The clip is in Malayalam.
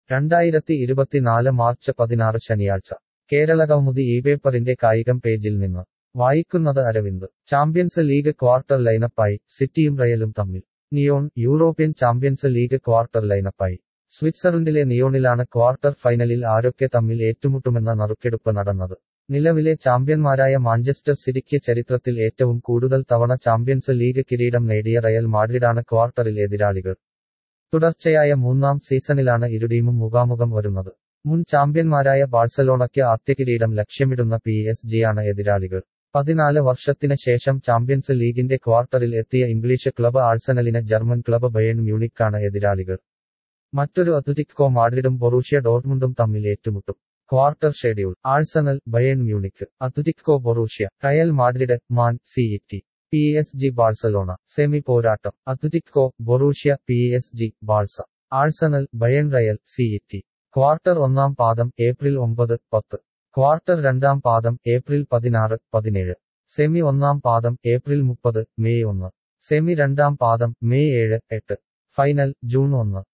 രണ്ടായിരത്തി ഇരുപത്തിനാല് മാർച്ച് പതിനാറ് ശനിയാഴ്ച കേരളകൗമുദി ഈ പേപ്പറിന്റെ കായികം പേജിൽ നിന്ന് വായിക്കുന്നത് അരവിന്ദ് ചാമ്പ്യൻസ് ലീഗ് ക്വാർട്ടർ ലൈനപ്പായി സിറ്റിയും റയലും തമ്മിൽ Nyon European Champions League quarter ലൈനപ്പായി സ്വിറ്റ്സർലൻഡിലെ നിയോണിലാണ് ക്വാർട്ടർ ഫൈനലിൽ ആരൊക്കെ തമ്മിൽ ഏറ്റുമുട്ടുമെന്ന നറുക്കെടുപ്പ് നടന്നത് നിലവിലെ ചാമ്പ്യന്മാരായ മാഞ്ചസ്റ്റർ സിറ്റിക്ക് ചരിത്രത്തിൽ ഏറ്റവും കൂടുതൽ തവണ ചാമ്പ്യൻസ് ലീഗ് കിരീടം നേടിയ റയൽ മാഡ്രിഡാണ് ക്വാർട്ടറിൽ എതിരാളികൾ തുടർച്ചയായ മൂന്നാം സീസണിലാണ് ഇരു ടീമും മുഖാമുഖം വരുന്നത് മുൻ ചാമ്പ്യന്മാരായ ബാഴ്സലോണയ്ക്ക് ആദ്യ കിരീടം ലക്ഷ്യമിടുന്ന പി എസ് ജിയാണ് എതിരാളികൾ പതിനാല് വർഷത്തിന് ശേഷം ചാമ്പ്യൻസ് ലീഗിന്റെ ക്വാർട്ടറിൽ എത്തിയ ഇംഗ്ലീഷ് ക്ലബ് ആഴ്സണലിന് ജർമ്മൻ ക്ലബ് ബയേൺ മ്യൂണിക്കാണ് എതിരാളികൾ മറ്റൊരു അത്ലറ്റിക്കോ മാഡ്രിഡും ബൊറൂഷ്യ ഡോർമുണ്ടും തമ്മിൽ ഏറ്റുമുട്ടും quarter schedule Arsenal Bayern Munich Atletico Borussia Real Madrid Man City P S G Barcelona semi പോരാട്ടം Atletico Borussia P S G Barca Arsenal Bayern Real City quarter ഒന്നാം പാദം ഏപ്രിൽ ഒമ്പത് പത്ത് ക്വാർട്ടർ രണ്ടാം പാദം ഏപ്രിൽ പതിനാറ് പതിനേഴ് സെമി ഒന്നാം പാദം ഏപ്രിൽ മുപ്പത് മെയ് ഒന്ന് സെമി രണ്ടാം പാദം മെയ് ഏഴ് എട്ട് ഫൈനൽ ജൂൺ ഒന്ന്